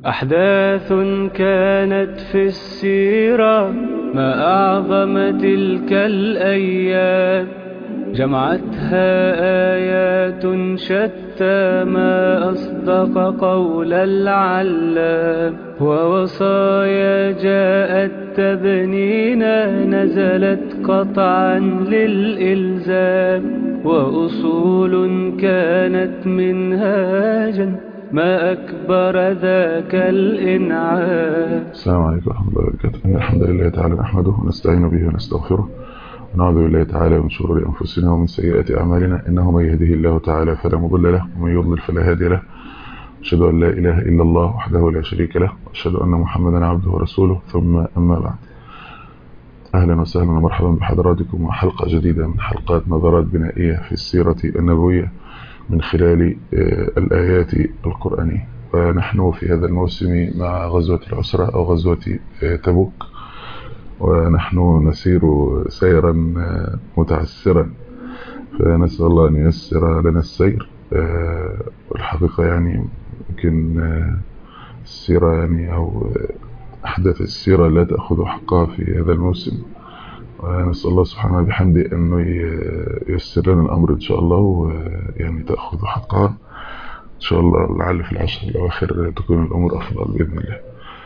أحداث كانت في السيرة ما أعظم تلك الأيام جمعتها آيات شتى ما أصدق قول العلام ووصايا جاءت تبنينا نزلت قطعا للإلزام وأصول كانت منهاجا ما أكبر ذاك الإنعام السلام عليكم ورحمة الله وبركاته إن الحمد لله تعالى نحمده ونستعين به ونستغفره ونعوذ بالله تعالى من شرور أنفسنا ومن سيئات أعمالنا إنه من يهده الله تعالى فلا مضل له ومن يضلل فلا هادي له أشهد أن لا إله إلا الله وحده لا شريك له وأشهد أن محمدا عبده ورسوله ثم أما بعد أهلا وسهلا ومرحبا بحضراتكم وحلقة جديدة من حلقات نظرات بنائية في السيرة النبوية من خلال الآيات القرآنية ونحن في هذا الموسم مع غزوة العسرة أو غزوة تبوك ونحن نسير سيرا متعسرا فنسأل الله أن ييسر لنا السير والحقيقة يعني يمكن السيرة يعني أو أحداث السيرة لا تأخذ حقها في هذا الموسم ونسأل الله سبحانه بحمده أنه ييسر لنا الأمر إن شاء الله ويعني تأخذ حقها إن شاء الله لعل في العشر الأواخر تكون الأمور أفضل بإذن الله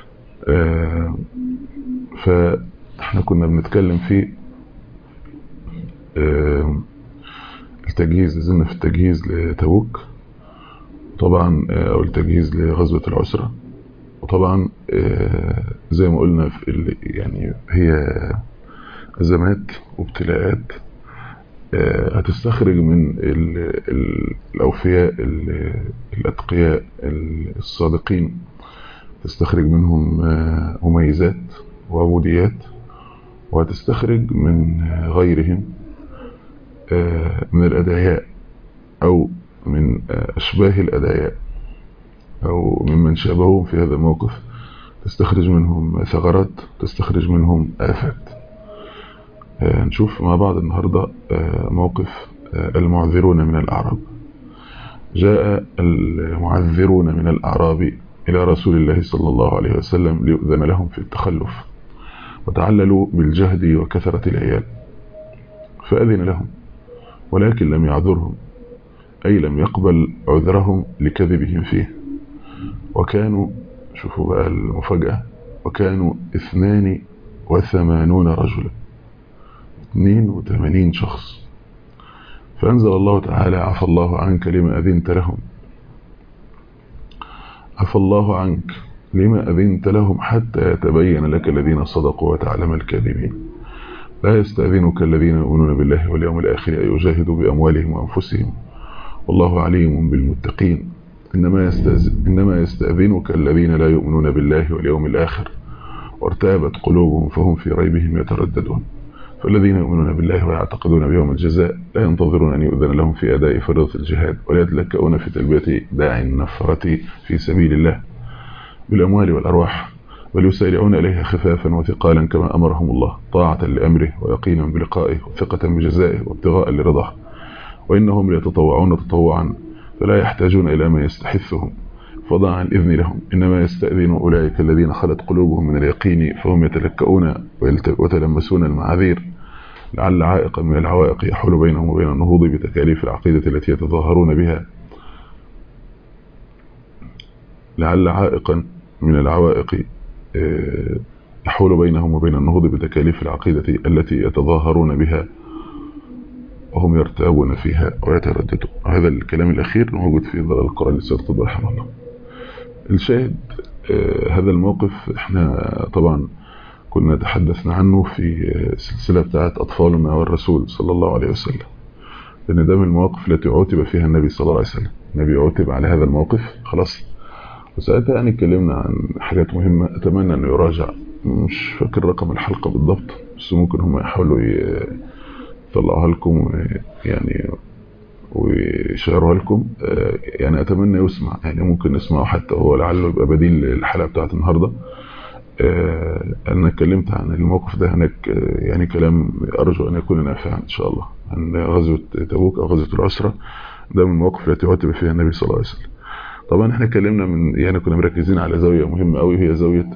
فإحنا كنا بنتكلم في التجهيز زلنا في التجهيز لتبوك طبعا أو التجهيز لغزوة العسرة وطبعا زي ما قلنا في يعني هي أزمات وابتلاءات هتستخرج من الأوفياء الأتقياء الصادقين تستخرج منهم مميزات وعبوديات وهتستخرج من غيرهم من الأدعياء أو من أشباه الأدعياء أو ممن شابههم في هذا الموقف تستخرج منهم ثغرات تستخرج منهم آفات نشوف مع بعض النهاردة موقف المعذرون من الأعراب جاء المعذرون من الأعراب إلى رسول الله صلى الله عليه وسلم ليؤذن لهم في التخلف وتعللوا بالجهد وكثرة العيال فأذن لهم ولكن لم يعذرهم أي لم يقبل عذرهم لكذبهم فيه وكانوا شوفوا بقى المفاجأة وكانوا اثنان وثمانون رجلا 82 شخص فأنزل الله تعالى عفى الله عنك لما أذنت لهم عفى الله عنك لما أذنت لهم حتى يتبين لك الذين صدقوا وتعلم الكاذبين لا يستأذنك الذين يؤمنون بالله واليوم الآخر أن يجاهدوا بأموالهم وأنفسهم والله عليم بالمتقين إنما, يستأذن إنما يستأذنك الذين لا يؤمنون بالله واليوم الآخر وارتابت قلوبهم فهم في ريبهم يترددون فالذين يؤمنون بالله ويعتقدون بيوم الجزاء لا ينتظرون أن يؤذن لهم في أداء فريضة الجهاد ولا يتلكؤون في تلبية داعي النفرة في سبيل الله بالأموال والأرواح بل يسارعون إليها خفافا وثقالا كما أمرهم الله طاعة لأمره ويقينا بلقائه وثقة بجزائه وابتغاء لرضاه وإنهم ليتطوعون تطوعا فلا يحتاجون إلى ما يستحثهم فضع عن الإذن لهم إنما يستأذن أولئك الذين خلت قلوبهم من اليقين فهم يتلكؤون ويتلمسون المعاذير لعل عائقا من العوائق يحول بينهم وبين النهوض بتكاليف العقيدة التي يتظاهرون بها لعل عائقا من العوائق يحول بينهم وبين النهوض بتكاليف العقيدة التي يتظاهرون بها وهم يرتابون فيها ويترددون هذا الكلام الأخير موجود في ظلال القرآن للسيد قطب رحمه الله الشاهد هذا الموقف احنا طبعا كنا تحدثنا عنه في السلسلة بتاعت أطفالنا والرسول صلى الله عليه وسلم لأن ده من المواقف التي عتب فيها النبي صلى الله عليه وسلم النبي عتب على هذا الموقف خلاص وساعتها يعني اتكلمنا عن حاجات مهمة أتمنى أنه يراجع مش فاكر رقم الحلقة بالضبط بس ممكن هم يحاولوا يطلعوها لكم يعني ويشيروها لكم يعني أتمنى يسمع يعني ممكن نسمعه حتى هو لعله يبقى بديل للحلقة بتاعت النهاردة أنا اتكلمت عن الموقف ده هناك يعني كلام أرجو أن يكون نافعا إن شاء الله عن غزوة تبوك أو غزوة العسرة ده من المواقف التي عتب فيها النبي صلى الله عليه وسلم طبعا احنا اتكلمنا من يعني كنا مركزين على زاويه مهمه قوي هي زاويه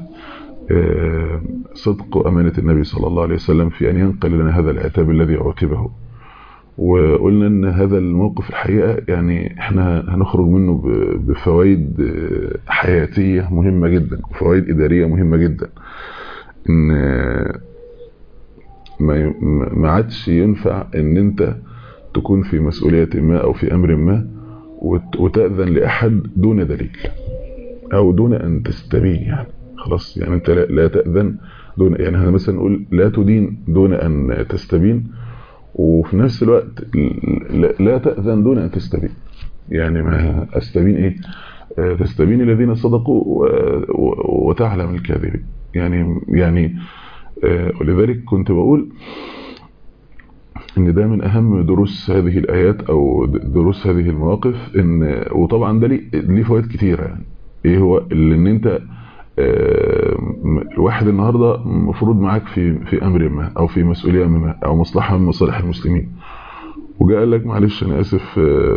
صدق وامانه النبي صلى الله عليه وسلم في ان ينقل لنا هذا العتاب الذي عوقبه وقلنا ان هذا الموقف الحقيقه يعني احنا هنخرج منه بفوائد حياتيه مهمه جدا وفوائد اداريه مهمه جدا ان ما ما عادش ينفع ان انت تكون في مسؤوليه ما او في امر ما وتاذن لاحد دون دليل او دون ان تستبين يعني خلاص يعني انت لا تاذن دون يعني احنا مثلا نقول لا تدين دون ان تستبين وفي نفس الوقت لا تأذن دون أن تستبين يعني ما أستبين إيه تستبين الذين صدقوا وتعلم الكاذبين يعني يعني ولذلك كنت بقول ان ده من اهم دروس هذه الايات او دروس هذه المواقف ان وطبعا ده ليه فوائد كتيره يعني ايه هو اللي ان انت الواحد النهارده مفروض معاك في في امر ما او في مسؤوليه ما او مصلحه من مصالح المسلمين وجاء قال لك معلش انا اسف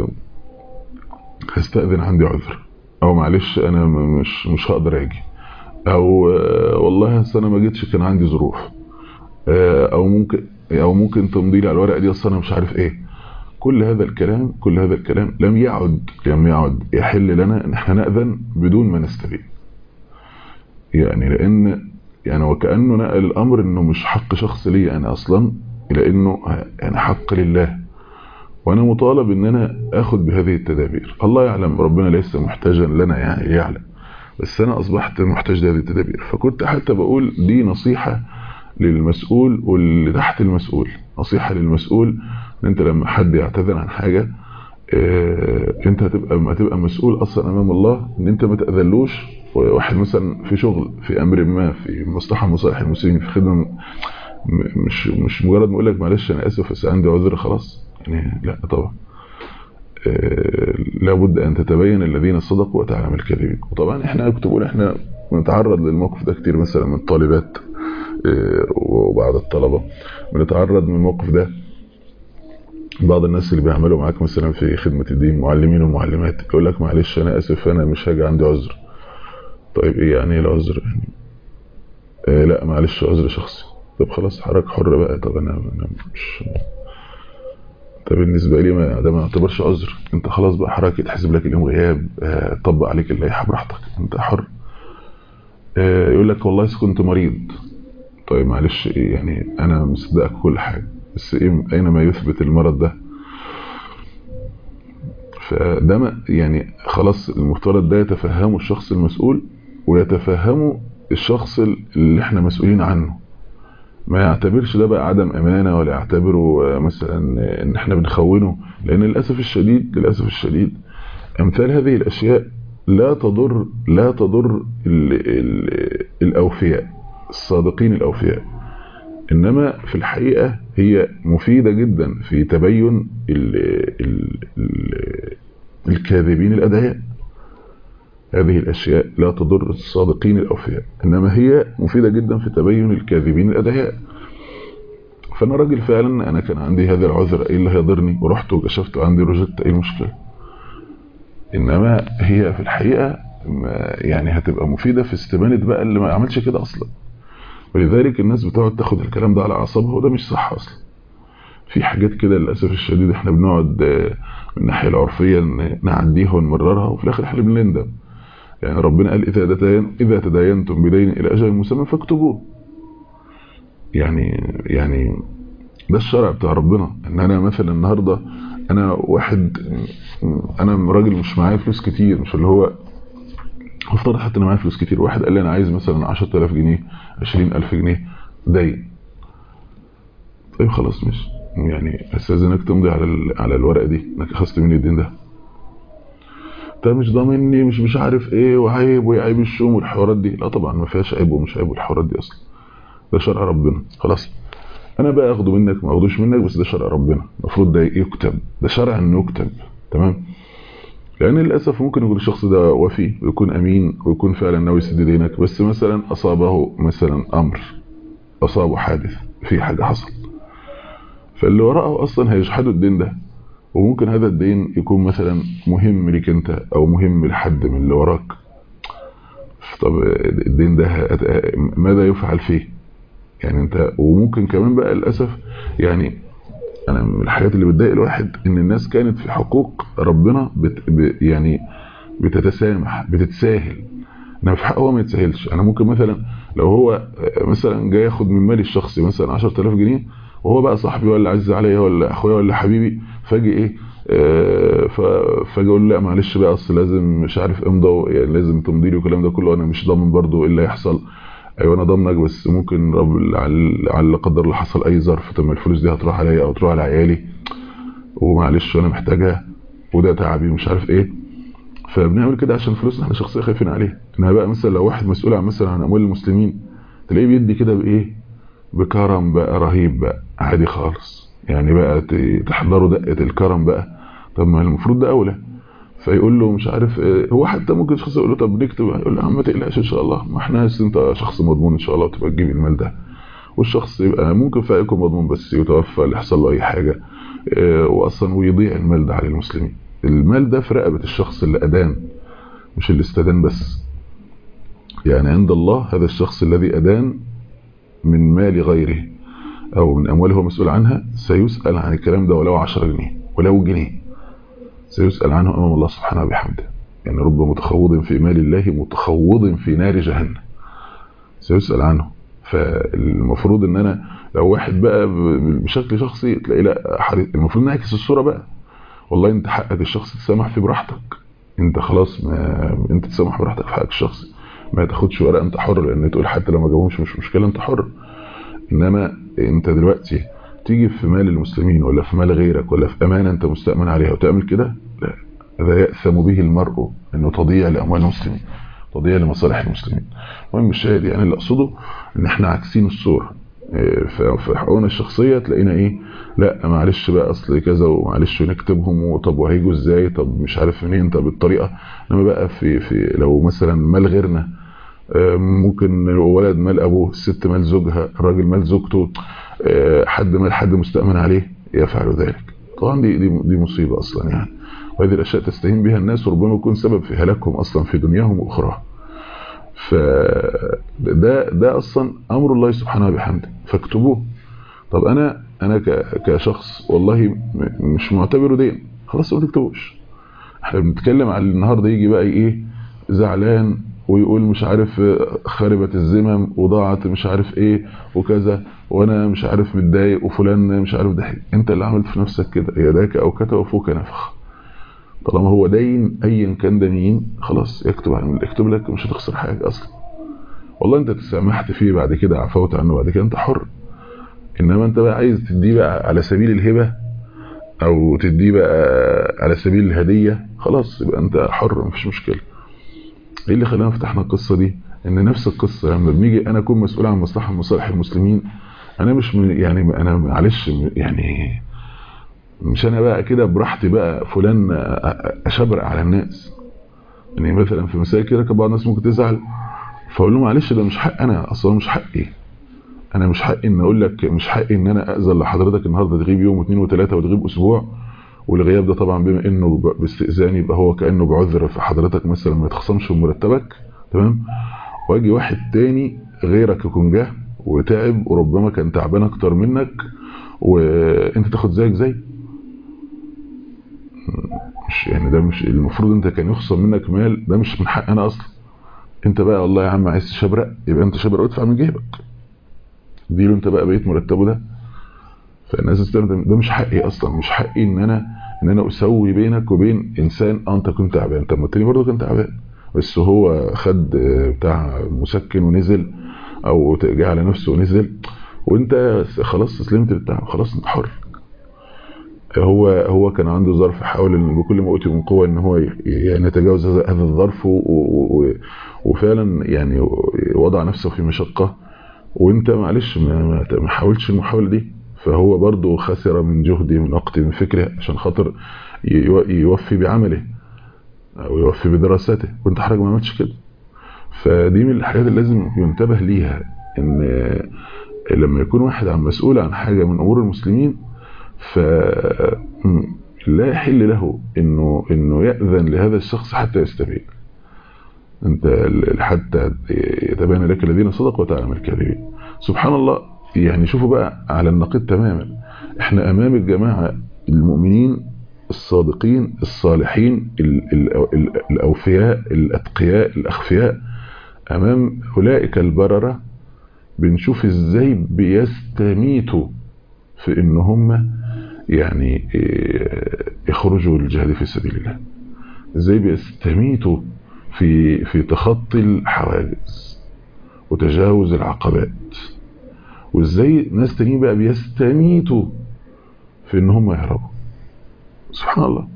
هستأذن عندي عذر او معلش انا مش مش هقدر اجي او والله انا ما جيتش كان عندي ظروف او ممكن او ممكن تمضي لي على الورقه دي اصل انا مش عارف ايه كل هذا الكلام كل هذا الكلام لم يعد لم يعد يحل لنا ان احنا نأذن بدون ما نستبين يعني لان يعني وكانه نقل الامر انه مش حق شخص لي انا اصلا الى انه يعني حق لله وانا مطالب ان انا اخد بهذه التدابير الله يعلم ربنا ليس محتاجا لنا يعني يعلم بس انا اصبحت محتاج لهذه التدابير فكنت حتى بقول دي نصيحة للمسؤول واللي تحت المسؤول نصيحة للمسؤول ان انت لما حد يعتذر عن حاجة اه انت هتبقى ما تبقى مسؤول اصلا امام الله ان انت ما تاذلوش واحد مثلا في شغل في امر ما في مصلحه مصالح المسلمين في خدمه مش مش مجرد ما اقول لك معلش انا اسف بس عندي عذر خلاص يعني لا طبعا اه لابد ان تتبين الذين صدقوا وتعلم الكاذبين وطبعا احنا كنت بقول احنا بنتعرض للموقف ده كتير مثلا من الطالبات اه وبعض الطلبه بنتعرض من الموقف ده بعض الناس اللي بيعملوا معاك مثلا في خدمة الدين معلمين ومعلمات يقول لك معلش انا اسف انا مش هاجي عندي عذر طيب ايه يعني ايه العذر يعني آه لا معلش عذر شخصي طب خلاص حضرتك حر بقى طب انا انا مش طب بالنسبه لي ما ده ما يعتبرش عذر انت خلاص بقى حضرتك يتحسب لك اليوم غياب آه طبق عليك اللائحه براحتك انت حر آه يقول لك والله كنت مريض طيب معلش ايه يعني انا مصدقك كل حاجه بس ايه اين ما يثبت المرض ده فده ما يعني خلاص المفترض ده يتفهمه الشخص المسؤول ويتفهمه الشخص اللي احنا مسؤولين عنه ما يعتبرش ده بقى عدم امانه ولا يعتبره مثلا ان احنا بنخونه لان للاسف الشديد للاسف الشديد امثال هذه الاشياء لا تضر لا تضر ال ال الاوفياء الصادقين الاوفياء انما في الحقيقه هي مفيده جدا في تبين ال ال ال الكاذبين الادعياء هذه الاشياء لا تضر الصادقين الاوفياء انما هي مفيده جدا في تبين الكاذبين الادعياء فانا راجل فعلا انا كان عندي هذا العذر ايه اللي هيضرني ورحت وكشفت عندي رجت ايه المشكله انما هي في الحقيقه يعني هتبقى مفيده في استبانه بقى اللي ما عملش كده اصلا ولذلك الناس بتقعد تاخد الكلام ده على اعصابها وده مش صح اصلا في حاجات كده للاسف الشديد احنا بنقعد من الناحيه العرفيه نعديها ونمررها وفي الاخر احنا بنندم يعني ربنا قال اذا تدين اذا تداينتم بدين الى اجل مسمى فاكتبوه يعني يعني ده الشرع بتاع ربنا ان انا مثلا النهارده انا واحد انا راجل مش معايا فلوس كتير مش اللي هو افترض حتى انا معايا فلوس كتير واحد قال لي انا عايز مثلا 10000 جنيه 20000 جنيه دين طيب خلاص مش يعني استاذنك تمضي على على الورقه دي انك اخذت مني الدين ده انت مش ضامني مش مش عارف ايه وعيب وعيب الشوم والحوارات دي لا طبعا ما فيهاش عيب ومش عيب والحوارات دي اصلا ده شرع ربنا خلاص انا بقى اخده منك ما اخدوش منك بس ده شرع ربنا المفروض ده يكتب ده شرع انه يكتب تمام لان للاسف ممكن يكون الشخص ده وفي ويكون امين ويكون فعلا ناوي يسد دينك بس مثلا اصابه مثلا امر اصابه حادث في حاجه حصل فاللي وراءه اصلا هيجحدوا الدين ده وممكن هذا الدين يكون مثلا مهم لك انت او مهم لحد من اللي وراك طب الدين ده ماذا يفعل فيه يعني انت وممكن كمان بقى للاسف يعني انا من الحاجات اللي بتضايق الواحد ان الناس كانت في حقوق ربنا بت ب يعني بتتسامح بتتساهل انما في حقه هو ما يتساهلش انا ممكن مثلا لو هو مثلا جاي ياخد من مالي الشخصي مثلا 10000 جنيه وهو بقى صاحبي ولا عز عليا ولا اخويا ولا حبيبي فاجي ايه آه فاجي اقول لا معلش بقى اصل لازم مش عارف امضى يعني لازم تمضي لي والكلام ده كله انا مش ضامن برضه ايه اللي هيحصل ايوه انا ضامنك بس ممكن رب على لا قدر الله حصل اي ظرف طب الفلوس دي هتروح عليا او تروح على عيالي ومعلش وانا محتاجها وده تعبي ومش عارف ايه فبنعمل كده عشان فلوسنا احنا شخصيا خايفين عليها انها بقى مثلا لو واحد مسؤول عن مثلا عن اموال المسلمين تلاقيه بيدي كده بايه بكرم بقى رهيب بقى عادي خالص يعني بقى تحضروا دقه الكرم بقى طب ما المفروض ده اولى فيقول له مش عارف ايه هو حتى ممكن شخص يقول له طب نكتب يقول له يا عم ما تقلقش ان شاء الله ما احنا انت شخص مضمون ان شاء الله وتبقى تجيب المال ده والشخص يبقى ممكن فيها يكون مضمون بس يتوفى اللي يحصل له اي حاجه اه واصلا ويضيع المال ده على المسلمين المال ده في رقبه الشخص اللي ادان مش اللي استدان بس يعني عند الله هذا الشخص الذي ادان من مال غيره او من امواله هو مسؤول عنها سيسال عن الكلام ده ولو 10 جنيه ولو جنيه سيسأل عنه أمام الله سبحانه وبحمده يعني رب متخوض في مال الله متخوض في نار جهنم سيسأل عنه فالمفروض ان انا لو واحد بقى بشكل شخصي تلاقي لا المفروض نعكس الصورة بقى والله انت حقك الشخصي تسامح فيه براحتك انت خلاص ما انت تسامح براحتك في حقك الشخصي ما تاخدش ورقه انت حر لان تقول حتى لو ما جابهمش مش مشكله انت حر انما انت دلوقتي تيجي في مال المسلمين ولا في مال غيرك ولا في امانه انت مستأمن عليها وتعمل كده لا هذا يأثم به المرء انه تضيع لاموال المسلمين تضيع لمصالح المسلمين المهم الشاهد يعني اللي اقصده ان احنا عاكسين الصوره في حقوقنا الشخصيه تلاقينا ايه لا معلش بقى اصل كذا ومعلش نكتبهم وطب وهيجوا ازاي طب مش عارف منين طب الطريقه انما بقى في في لو مثلا مال غيرنا ممكن ولد مال ابوه الست مال زوجها الراجل مال زوجته حد مال حد مستأمن عليه يفعل ذلك طبعا دي دي, دي مصيبه اصلا يعني وهذه الاشياء تستهين بها الناس وربما يكون سبب في هلاكهم اصلا في دنياهم واخراهم فده ده اصلا امر الله سبحانه وبحمده فاكتبوه طب انا انا كشخص والله مش معتبره دين خلاص ما تكتبوش احنا بنتكلم على النهارده يجي بقى ايه زعلان ويقول مش عارف خربت الزمم وضاعت مش عارف ايه وكذا وانا مش عارف متضايق وفلان مش عارف ده انت اللي عملت في نفسك كده يداك او كتب وفوك نفخ طالما هو دين ايا كان ده مين خلاص يكتب عن يكتب لك مش هتخسر حاجه اصلا والله انت تسامحت فيه بعد كده عفوت عنه بعد كده انت حر انما انت بقى عايز تديه بقى على سبيل الهبه او تديه بقى على سبيل الهديه خلاص يبقى انت حر مفيش مشكله ايه اللي خلانا فتحنا القصه دي ان نفس القصه لما بنيجي انا اكون مسؤول عن مصلحه مصالح المسلمين انا مش يعني انا معلش يعني مش انا بقى كده براحتي بقى فلان اشبرق على الناس يعني مثلا في مسائل كده بعض الناس ممكن تزعل فاقول له معلش ده مش حق انا اصلا مش حقي انا مش حقي ان اقول لك مش حقي ان انا اذن لحضرتك النهارده تغيب يوم واثنين وثلاثه وتغيب اسبوع والغياب ده طبعا بما انه باستئذان يبقى هو كانه بعذر في حضرتك مثلا ما يتخصمش من مرتبك تمام واجي واحد تاني غيرك يكون جه وتعب وربما كان تعبان اكتر منك وانت تاخد زيك زي مش يعني ده مش المفروض انت كان يخصم منك مال ده مش من حق انا اصلا انت بقى والله يا عم عايز تشبرق يبقى انت شبرق وادفع من جيبك اديله انت بقى بقيت مرتبه ده فالناس ده مش حقي اصلا مش حقي ان انا ان انا اسوي بينك وبين انسان اه انت كنت تعبان طب ما التاني برضه كان تعبان بس هو خد بتاع مسكن ونزل او جه على نفسه ونزل وانت خلاص استسلمت للتعب خلاص انت حر هو هو كان عنده ظرف حاول ان بكل ما اوتي من قوه ان هو يعني يتجاوز هذا الظرف وفعلا يعني وضع نفسه في مشقه وانت معلش ما حاولتش المحاوله دي فهو برضه خسر من جهدي من وقتي من فكره عشان خاطر يوفي بعمله او يوفي بدراسته وانت حضرتك ما عملتش كده فدي من الحاجات اللي لازم ينتبه ليها ان لما يكون واحد عن مسؤول عن حاجه من امور المسلمين ف لا يحل له انه انه يأذن لهذا الشخص حتى يستبين انت حتى يتبين لك الذين صدقوا وتعلم الكاذبين سبحان الله يعني شوفوا بقى على النقيض تماما احنا امام الجماعة المؤمنين الصادقين الصالحين الاوفياء الاتقياء الاخفياء امام اولئك البررة بنشوف ازاي بيستميتوا في ان هم يعني يخرجوا للجهاد في سبيل الله ازاي بيستميتوا في في تخطي الحواجز وتجاوز العقبات وازاي ناس تانيين بقى بيستميتوا في ان هم يهربوا سبحان الله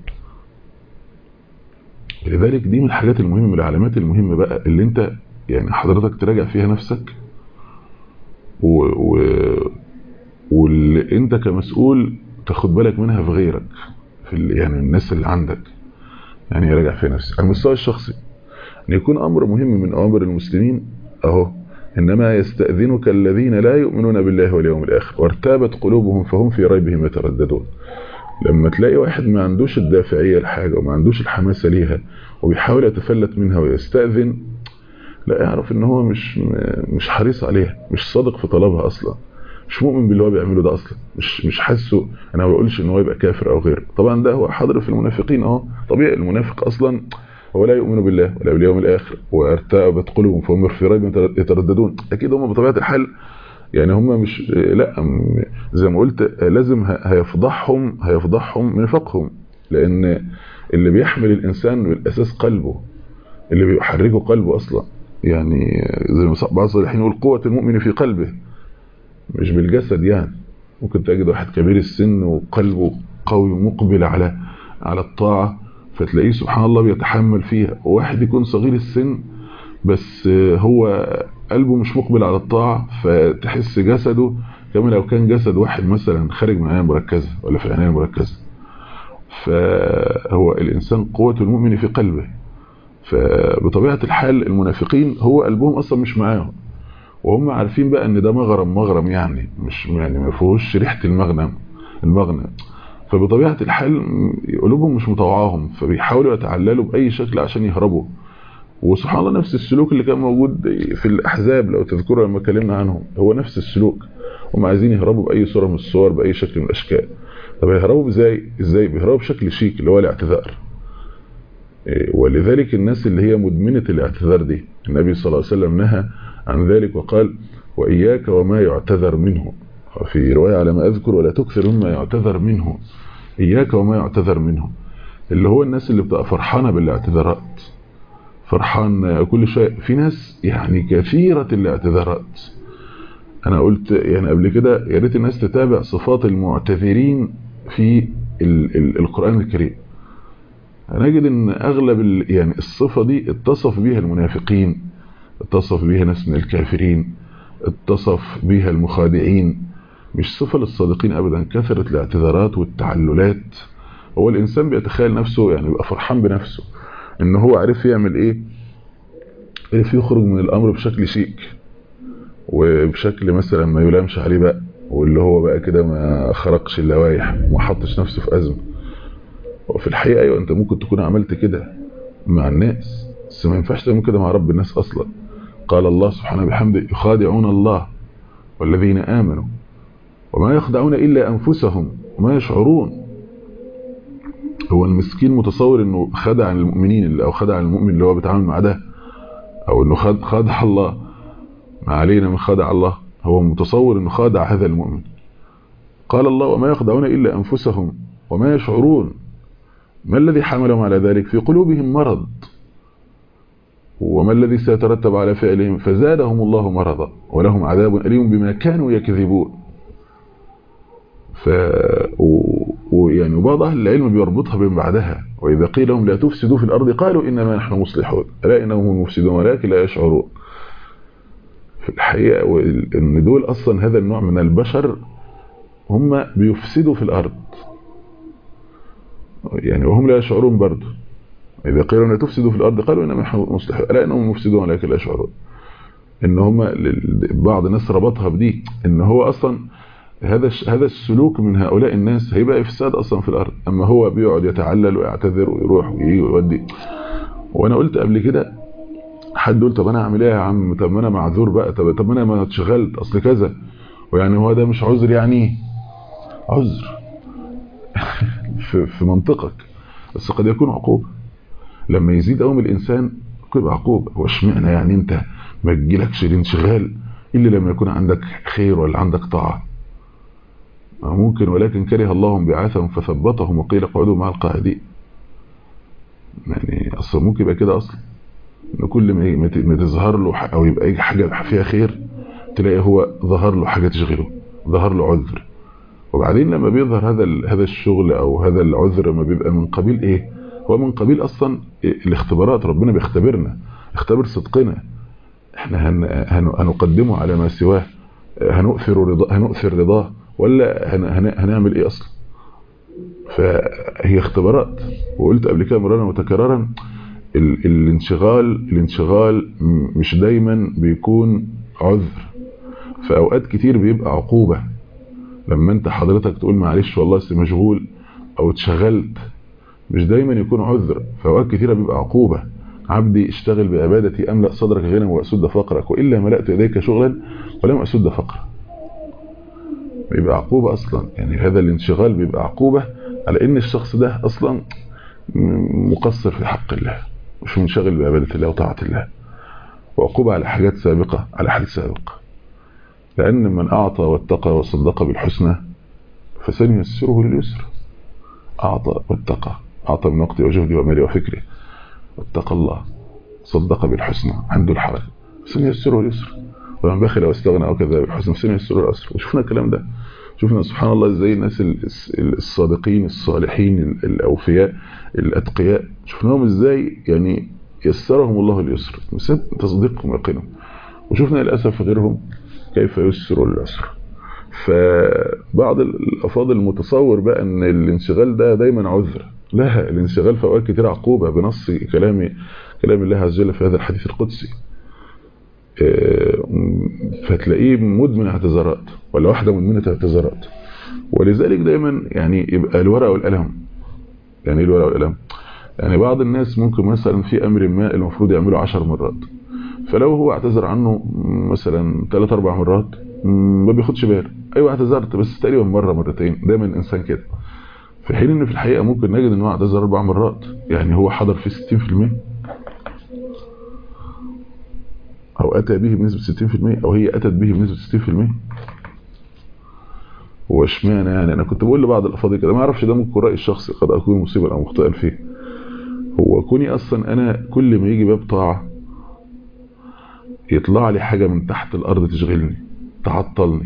لذلك دي من الحاجات المهمة من العلامات المهمة بقى اللي انت يعني حضرتك تراجع فيها نفسك و... و... واللي انت كمسؤول تاخد بالك منها في غيرك في ال... يعني الناس اللي عندك يعني يراجع فيها نفسك على المستوى الشخصي ان يكون امر مهم من اوامر المسلمين اهو انما يستأذنك الذين لا يؤمنون بالله واليوم الاخر وارتابت قلوبهم فهم في ريبهم يترددون لما تلاقي واحد ما عندوش الدافعية لحاجة وما عندوش الحماسة ليها وبيحاول يتفلت منها ويستأذن لا يعرف ان هو مش مش حريص عليها مش صادق في طلبها اصلا مش مؤمن باللي هو بيعمله ده اصلا مش مش حاسه انا ما بقولش ان هو يبقى كافر او غيره طبعا ده هو حاضر في المنافقين اهو طبيعي المنافق اصلا هو لا يؤمن بالله ولا باليوم الاخر وارتابت قلوبهم فهم في ريب يترددون اكيد هم بطبيعه الحال يعني هم مش لا زي ما قلت لازم هيفضحهم هيفضحهم من فقههم لان اللي بيحمل الانسان بالاساس قلبه اللي بيحركه قلبه اصلا يعني زي ما بعض الصالحين يقول قوه المؤمن في قلبه مش بالجسد يعني ممكن تجد واحد كبير السن وقلبه قوي مقبل على على الطاعه فتلاقيه سبحان الله بيتحمل فيها وواحد يكون صغير السن بس هو قلبه مش مقبل على الطاعة فتحس جسده كما لو كان جسد واحد مثلا خارج من عناية مركزة ولا في عناية مركزة فهو الإنسان قوة المؤمن في قلبه فبطبيعة الحال المنافقين هو قلبهم أصلا مش معاهم وهم عارفين بقى ان ده مغرم مغرم يعني مش يعني ما فيهوش ريحه المغنم المغنم فبطبيعه الحال قلوبهم مش مطوعاهم فبيحاولوا يتعللوا باي شكل عشان يهربوا وسبحان الله نفس السلوك اللي كان موجود في الأحزاب لو تذكروا لما اتكلمنا عنهم هو نفس السلوك هم عايزين يهربوا بأي صورة من الصور بأي شكل من الأشكال طب يهربوا ازاي ازاي بيهربوا بشكل شيك اللي هو الاعتذار ولذلك الناس اللي هي مدمنة الاعتذار دي النبي صلى الله عليه وسلم نهى عن ذلك وقال وإياك وما يعتذر منه في رواية على ما أذكر ولا تكثر مما يعتذر منه إياك وما يعتذر منه اللي هو الناس اللي بتبقى فرحانة بالاعتذارات فرحان كل شيء في ناس يعني كثيرة الاعتذارات انا قلت يعني قبل كده يا ريت الناس تتابع صفات المعتذرين في ال ال القرآن الكريم هنجد ان اغلب يعني الصفة دي اتصف بها المنافقين اتصف بها ناس من الكافرين اتصف بها المخادعين مش صفة للصادقين ابدا كثرة الاعتذارات والتعللات هو الانسان بيتخيل نفسه يعني بيبقى فرحان بنفسه ان هو عرف يعمل ايه عرف يخرج من الامر بشكل شيك وبشكل مثلا ما يلامش عليه بقى واللي هو بقى كده ما خرقش اللوائح وما حطش نفسه في ازمه وفي الحقيقه ايوه انت ممكن تكون عملت كده مع الناس بس ما ينفعش تعمل كده مع رب الناس اصلا قال الله سبحانه بحمده يخادعون الله والذين امنوا وما يخدعون الا انفسهم وما يشعرون هو المسكين متصور انه خدع المؤمنين او خدع المؤمن اللي هو بيتعامل مع ده او انه خدع الله ما علينا من خدع الله هو متصور انه خادع هذا المؤمن قال الله وما يخدعون الا انفسهم وما يشعرون ما الذي حملهم على ذلك في قلوبهم مرض وما الذي سيترتب على فعلهم فزادهم الله مرضا ولهم عذاب أليم بما كانوا يكذبون ف ويعني وبعض اهل العلم بيربطها بين بعدها واذا قيل لهم لا تفسدوا في الارض قالوا انما نحن مصلحون الا انهم هم المفسدون ولكن لا يشعرون في الحقيقه ان دول اصلا هذا النوع من البشر هم بيفسدوا في الارض يعني وهم لا يشعرون برضه اذا قيل لا تفسدوا في الارض قالوا انما نحن مصلحون الا انهم مفسدون ولكن لا يشعرون ان هم بعض الناس ربطها بدي ان هو اصلا هذا هذا السلوك من هؤلاء الناس هيبقى افساد اصلا في الارض اما هو بيقعد يتعلل ويعتذر ويروح ويجي ويودي وانا قلت قبل كده حد قلت طب انا اعمل ايه يا عم طب ما انا معذور بقى طب طب انا ما اتشغلت اصل كذا ويعني هو ده مش عذر يعني عذر في, في منطقك بس قد يكون عقوبة لما يزيد قوم الانسان يبقى عقوبة هو اشمعنى يعني انت ما تجيلكش الانشغال الا لما يكون عندك خير ولا عندك طاعه ممكن ولكن كره الله بعاثهم فثبتهم وقيل اقعدوا مع القاعدين يعني اصلا ممكن يبقى كده اصلا ان كل ما تظهر له او يبقى اي حاجه فيها خير تلاقي هو ظهر له حاجه تشغله ظهر له عذر وبعدين لما بيظهر هذا هذا الشغل او هذا العذر ما بيبقى من قبيل ايه هو من قبيل اصلا الاختبارات ربنا بيختبرنا اختبر صدقنا احنا هن هن هنقدمه على ما سواه هنؤثر رضا هنؤثر رضاه ولا هن هن هنعمل ايه اصلا فهي اختبارات وقلت قبل كده مرارا وتكرارا ال الانشغال الانشغال مش دايما بيكون عذر في اوقات كتير بيبقى عقوبة لما انت حضرتك تقول معلش والله لسه مشغول او اتشغلت مش دايما يكون عذر في اوقات كتيرة بيبقى عقوبة عبدي اشتغل بعبادتي املأ صدرك غنى واسد فقرك والا ملأت يديك شغلا ولم اسد فقرا بيبقى عقوبة اصلا يعني هذا الانشغال بيبقى عقوبة على ان الشخص ده اصلا مقصر في حق الله مش منشغل بعبادة الله وطاعة الله وعقوبة على حاجات سابقة على حديث سابق لأن من أعطى واتقى وصدق بالحسنى فسنيسره لليسر أعطى واتقى أعطى من وقتي وجهدي ومالي وفكري واتقى الله صدق بالحسنى عنده الحرج سنيسره لليسر ومن بخل واستغنى أو كذا بالحسنى سنيسره للأسر وشفنا الكلام ده شفنا سبحان الله ازاي الناس الصادقين الصالحين الأوفياء الأتقياء شفناهم ازاي يعني يسرهم الله اليسر بسبب تصديقهم ويقينهم وشفنا للأسف غيرهم كيف يسر العسر فبعض الأفاضل المتصور بقى ان الانشغال ده دايما عذر لا الانشغال في اوقات كتير عقوبة بنص كلام كلام الله عز وجل في هذا الحديث القدسي فتلاقيه مدمن اعتذارات ولا واحدة مدمنة اعتذارات ولذلك دايما يعني يبقى الورقة والقلم يعني ايه الورقة والقلم يعني بعض الناس ممكن مثلا في امر ما المفروض يعمله عشر مرات فلو هو اعتذر عنه مثلا ثلاث اربع مرات ما بياخدش باله ايوه اعتذرت بس تقريبا مره مرتين دايما الانسان كده في حين ان في الحقيقه ممكن نجد ان هو اعتذر اربع مرات يعني هو حضر فيه 60% او اتى به بنسبه 60% او هي اتت به بنسبه 60% هو اشمعنى يعني انا كنت بقول لبعض الافاضل كده ما اعرفش ده ممكن رايي الشخصي قد اكون مصيبا او مخطئا فيه هو كوني اصلا انا كل ما يجي باب طاعه يطلع لي حاجة من تحت الأرض تشغلني تعطلني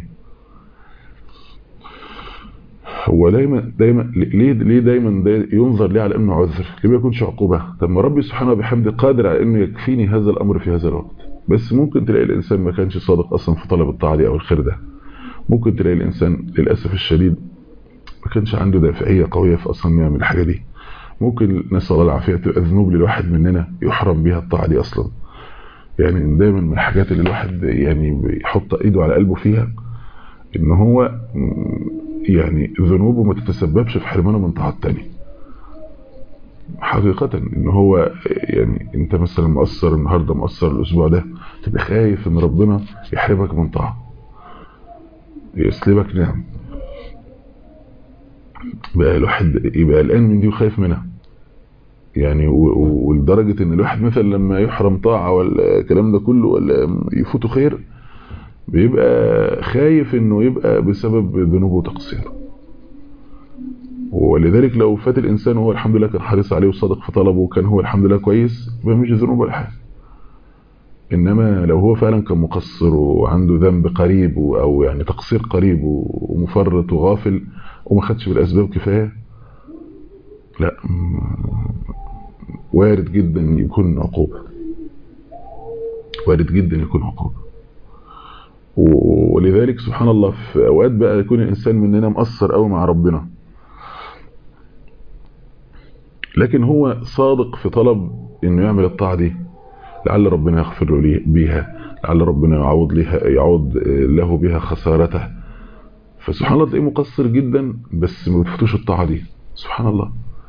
هو دايما دايما ليه ليه دايما دا ينظر ليه على انه عذر ليه ما يكونش عقوبه طب ما ربي سبحانه وبحمده قادر على انه يكفيني هذا الامر في هذا الوقت بس ممكن تلاقي الانسان ما كانش صادق اصلا في طلب الطاعه دي او الخير ده ممكن تلاقي الانسان للاسف الشديد ما كانش عنده دافعيه قويه في اصلا يعمل الحاجه دي ممكن نسال الله العافيه تبقى ذنوب للواحد مننا يحرم بيها الطاعه دي اصلا يعني دايما من الحاجات اللي الواحد يعني بيحط ايده على قلبه فيها ان هو يعني ذنوبه ما تتسببش في حرمانه من طاعات تانية حقيقة ان هو يعني انت مثلا مقصر النهاردة مقصر الاسبوع ده تبقى خايف ان ربنا يحرمك من طاعة يسلبك نعم بقى الواحد يبقى قلقان من دي وخايف منها يعني ولدرجة ان الواحد مثلا لما يحرم طاعة ولا الكلام ده كله ولا يفوته خير بيبقى خايف انه يبقى بسبب ذنوبه وتقصيره ولذلك لو فات الانسان وهو الحمد لله كان حريص عليه وصادق في طلبه وكان هو الحمد لله كويس يبقى مش ذنوب ولا حاجه انما لو هو فعلا كان مقصر وعنده ذنب قريب او يعني تقصير قريب ومفرط وغافل وما خدش بالاسباب كفايه لا وارد جدا يكون عقوبة وارد جدا يكون عقوبة ولذلك سبحان الله في اوقات بقى يكون الانسان مننا مقصر قوي مع ربنا لكن هو صادق في طلب انه يعمل الطاعة دي لعل ربنا يغفر له بيها لعل ربنا يعوض لها يعوض له بها خسارته فسبحان الله تلاقيه مقصر جدا بس ما بتفوتوش الطاعه دي سبحان الله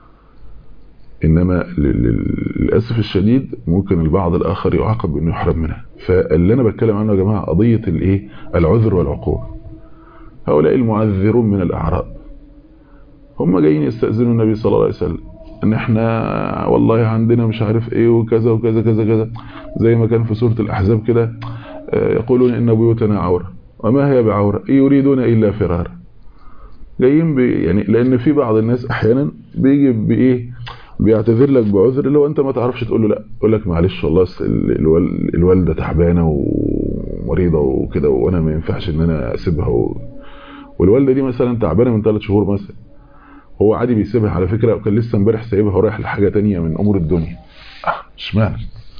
انما للاسف الشديد ممكن البعض الاخر يعاقب بانه يحرم منها فاللي انا بتكلم عنه يا جماعه قضيه الايه العذر والعقوبه هؤلاء المعذرون من الاعراب هم جايين يستاذنوا النبي صلى الله عليه وسلم ان احنا والله عندنا مش عارف ايه وكذا وكذا كذا كذا زي ما كان في سوره الاحزاب كده يقولون ان بيوتنا عوره وما هي بعوره يريدون الا فرارا جايين يعني لان في بعض الناس احيانا بيجي بايه بيعتذر لك بعذر اللي هو انت ما تعرفش تقول له لا يقول لك معلش والله الوالده تعبانه ومريضه وكده وانا ما ينفعش ان انا اسيبها و... والوالده دي مثلا تعبانه من ثلاث شهور مثلا هو عادي بيسيبها على فكره وكان لسه امبارح سايبها ورايح لحاجه تانية من امور الدنيا اشمعنى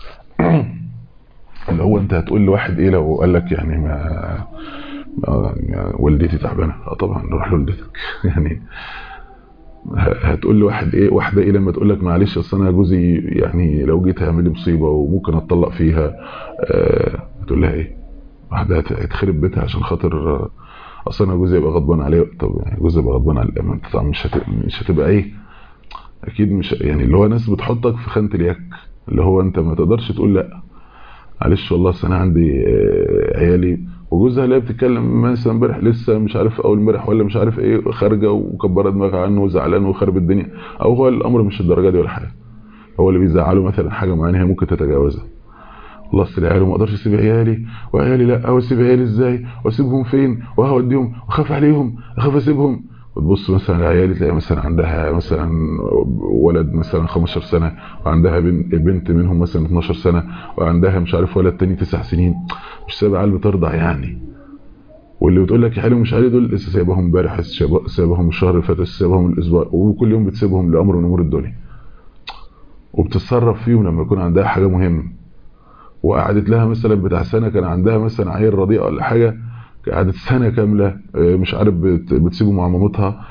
اللي هو انت هتقول لواحد ايه لو قال لك يعني ما, ما والدتي تعبانه اه طبعا روح لوالدتك يعني هتقول لواحد ايه واحده ايه لما تقول لك معلش اصل انا جوزي يعني لو جيت هيعمل لي مصيبه وممكن اتطلق فيها آه هتقول لها ايه واحده هتخرب بيتها عشان خاطر اصل انا جوزي يبقى غضبان عليه طب يعني جوزي يبقى غضبان عليه طبعا مش هتبقى مش هتبقى ايه اكيد مش يعني اللي هو ناس بتحطك في خانه اليك اللي هو انت ما تقدرش تقول لا معلش والله اصل انا عندي آه عيالي وجوزها اللي بتتكلم مثلا امبارح لسه مش عارف اول امبارح ولا مش عارف ايه خارجه وكبره دماغها عنه وزعلان وخرب الدنيا او هو الامر مش الدرجه دي ولا حاجه هو اللي بيزعله مثلا حاجه معينه هي ممكن تتجاوزها والله اصل عيالي ما اقدرش اسيب عيالي وعيالي لا او اسيب عيالي ازاي واسيبهم فين وهوديهم واخاف عليهم اخاف اسيبهم وتبص مثلا العيال تلاقي مثلا عندها مثلا ولد مثلا 15 سنه وعندها بنت منهم مثلا 12 سنه وعندها مش عارف ولد تاني 9 سنين مش سايبه عيال بترضع يعني واللي بتقول لك يا حلو مش عيالي دول لسه سايبهم امبارح سايبهم الشهر اللي فات سايبهم الاسبوع وكل يوم بتسيبهم لامر من امور الدنيا وبتتصرف فيهم لما يكون عندها حاجه مهمه وقعدت لها مثلا بتاع سنه كان عندها مثلا عيل رضيع ولا حاجه قعدت سنه كامله مش عارف بتسيبه مع مامتها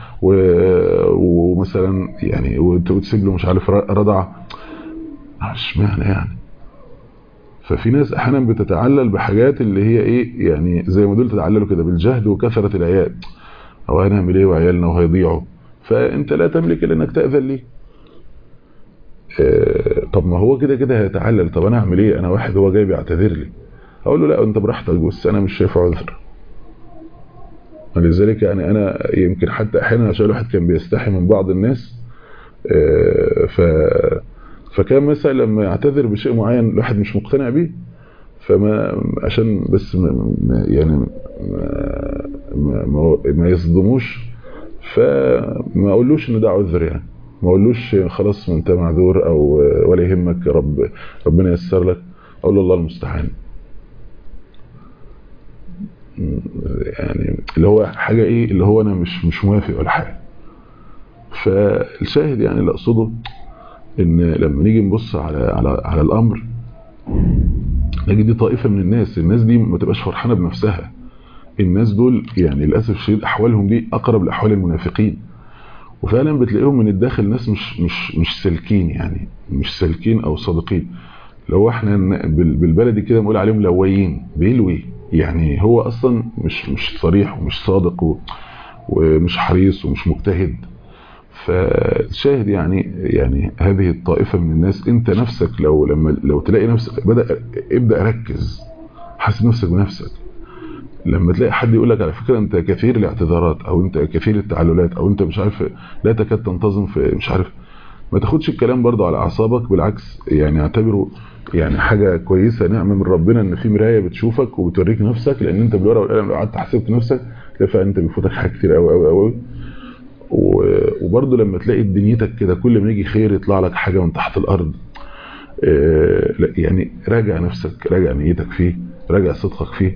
ومثلا يعني وتسيب له مش عارف رضعه اشمعنى يعني ففي ناس احيانا بتتعلل بحاجات اللي هي ايه يعني زي ما دول تتعللوا كده بالجهد وكثره العيال او هنعمل ايه وعيالنا وهيضيعوا فانت لا تملك الا انك تاذن ليه اه طب ما هو كده كده هيتعلل طب انا اعمل ايه انا واحد هو جاي بيعتذر لي اقول له لا انت براحتك بس انا مش شايف عذر ولذلك يعني انا يمكن حتى احيانا عشان الواحد كان بيستحي من بعض الناس اه ف فكان مثلا لما يعتذر بشيء معين الواحد مش مقتنع بيه فما عشان بس ما يعني ما, ما, ما يصدموش فما اقولوش ان ده عذر يعني ما اقولوش خلاص انت معذور او ولا يهمك رب ربنا ييسر لك اقول له الله المستعان يعني اللي هو حاجه ايه اللي هو انا مش مش موافق ولا حاجه فالشاهد يعني اللي اقصده ان لما نيجي نبص على على على الامر نجد دي طائفه من الناس الناس دي ما تبقاش فرحانه بنفسها الناس دول يعني للاسف الشديد احوالهم دي اقرب لاحوال المنافقين وفعلا بتلاقيهم من الداخل ناس مش مش مش سالكين يعني مش سالكين او صادقين لو احنا بالبلدي كده بنقول عليهم لويين بيلوي يعني هو اصلا مش مش صريح ومش صادق ومش حريص ومش مجتهد فالشاهد يعني يعني هذه الطائفه من الناس انت نفسك لو لما لو تلاقي نفسك بدا ابدا ركز حاسب نفسك بنفسك لما تلاقي حد يقول لك على فكره انت كثير الاعتذارات او انت كثير التعللات او انت مش عارف لا تكاد تنتظم في مش عارف ما تاخدش الكلام برضه على اعصابك بالعكس يعني اعتبره يعني حاجه كويسه نعمه من ربنا ان في مرايه بتشوفك وبتوريك نفسك لان انت بالورقه والقلم لو قعدت حسبت نفسك تلاقي فعلا انت بيفوتك حاجات كتير قوي قوي قوي وبرضه لما تلاقي دنيتك كده كل ما يجي خير يطلع لك حاجه من تحت الارض لا يعني راجع نفسك راجع نيتك فيه راجع صدقك فيه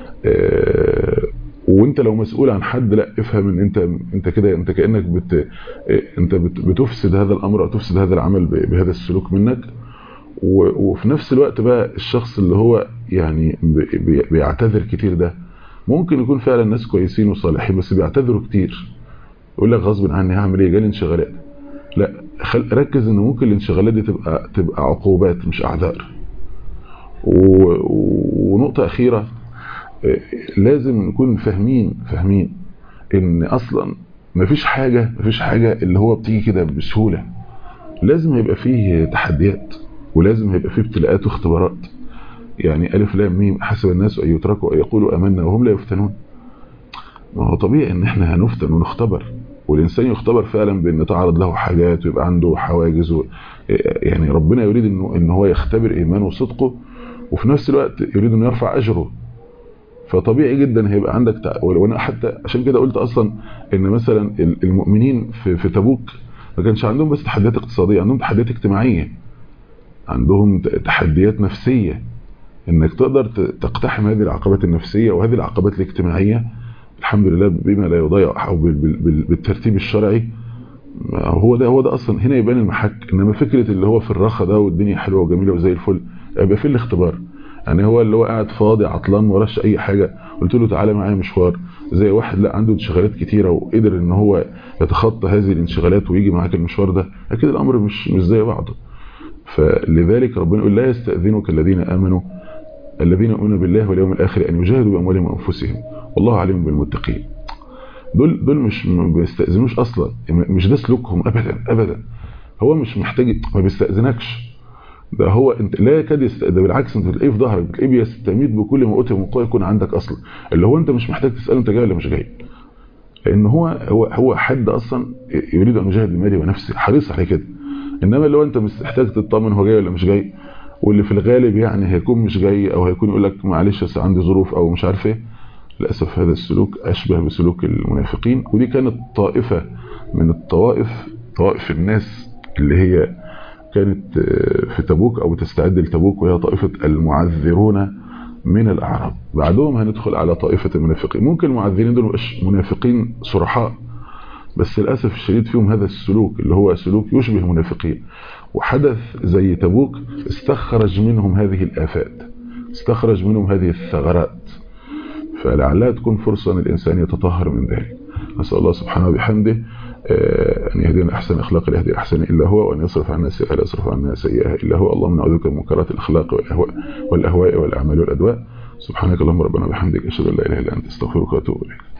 وانت لو مسؤول عن حد لا افهم ان انت انت كده انت كانك بت انت بتفسد هذا الامر او تفسد هذا العمل بهذا السلوك منك وفي نفس الوقت بقى الشخص اللي هو يعني بيعتذر كتير ده ممكن يكون فعلا ناس كويسين وصالحين بس بيعتذروا كتير يقول لك غصب عني هعمل ايه جالي انشغالات لا خل... ركز ان ممكن الانشغالات دي تبقى تبقى عقوبات مش اعذار و... ونقطه اخيره لازم نكون فاهمين فاهمين ان اصلا مفيش حاجة مفيش حاجة اللي هو بتيجي كده بسهولة لازم هيبقى فيه تحديات ولازم هيبقى فيه ابتلاءات واختبارات يعني ألف لام ميم حسب الناس أن يتركوا أن يقولوا أمنا وهم لا يفتنون ما هو طبيعي ان احنا هنفتن ونختبر والإنسان يختبر فعلا بأن تعرض له حاجات ويبقى عنده حواجز و... يعني ربنا يريد إنه إن هو يختبر إيمانه وصدقه وفي نفس الوقت يريد أنه يرفع أجره فطبيعي جدا هيبقى عندك تع... وانا حتى عشان كده قلت اصلا ان مثلا المؤمنين في, في تبوك ما كانش عندهم بس تحديات اقتصاديه عندهم تحديات اجتماعيه عندهم تحديات نفسيه انك تقدر تقتحم هذه العقبات النفسيه وهذه العقبات الاجتماعيه الحمد لله بما لا يضيع او بالترتيب الشرعي هو ده هو ده اصلا هنا يبان المحك انما فكره اللي هو في الرخا ده والدنيا حلوه وجميله وزي الفل يبقى في الاختبار يعني هو اللي هو قاعد فاضي عطلان وراش اي حاجة قلت له تعالى معايا مشوار زي واحد لا عنده انشغالات كتيرة وقدر ان هو يتخطى هذه الانشغالات ويجي معاك المشوار ده اكيد الامر مش مش زي بعضه فلذلك ربنا يقول لا يستأذنك الذين امنوا الذين يؤمنون بالله واليوم الاخر ان يجاهدوا باموالهم وانفسهم والله عليم بالمتقين دول دول مش ما بيستأذنوش اصلا مش ده سلوكهم ابدا ابدا هو مش محتاج ما بيستأذنكش ده هو انت لا يكاد يستأذن بالعكس انت بتلاقيه في ظهرك بتلاقيه بيستميت بكل ما اوتي من قوه يكون عندك اصلا اللي هو انت مش محتاج تساله انت جاي ولا مش جاي لان هو هو هو حد اصلا يريد ان يجاهد بماله ونفسه حريص على كده انما اللي هو انت محتاج تطمن هو جاي ولا مش جاي واللي في الغالب يعني هيكون مش جاي او هيكون يقول لك معلش بس عندي ظروف او مش عارف ايه للاسف هذا السلوك اشبه بسلوك المنافقين ودي كانت طائفه من الطوائف طوائف الناس اللي هي كانت في تبوك او تستعد لتبوك وهي طائفة المعذرون من الاعراب بعدهم هندخل على طائفة المنافقين ممكن المعذرين دول مش منافقين صرحاء بس للأسف الشديد فيهم هذا السلوك اللي هو سلوك يشبه منافقين وحدث زي تبوك استخرج منهم هذه الآفات استخرج منهم هذه الثغرات فلعلها تكون فرصة أن الإنسان يتطهر من ذلك نسأل الله سبحانه وبحمده أن يهدينا أحسن الأخلاق لا يهدي الأحسن إلا هو وأن يصرف عنا السيئة لا يصرف عنا سيئها إلا هو اللهم نعوذ بك من منكرات الأخلاق والأهواء والأهواء والأعمال والأدواء سبحانك اللهم ربنا وبحمدك أشهد أن لا إله إلا أنت أستغفرك وأتوب إليك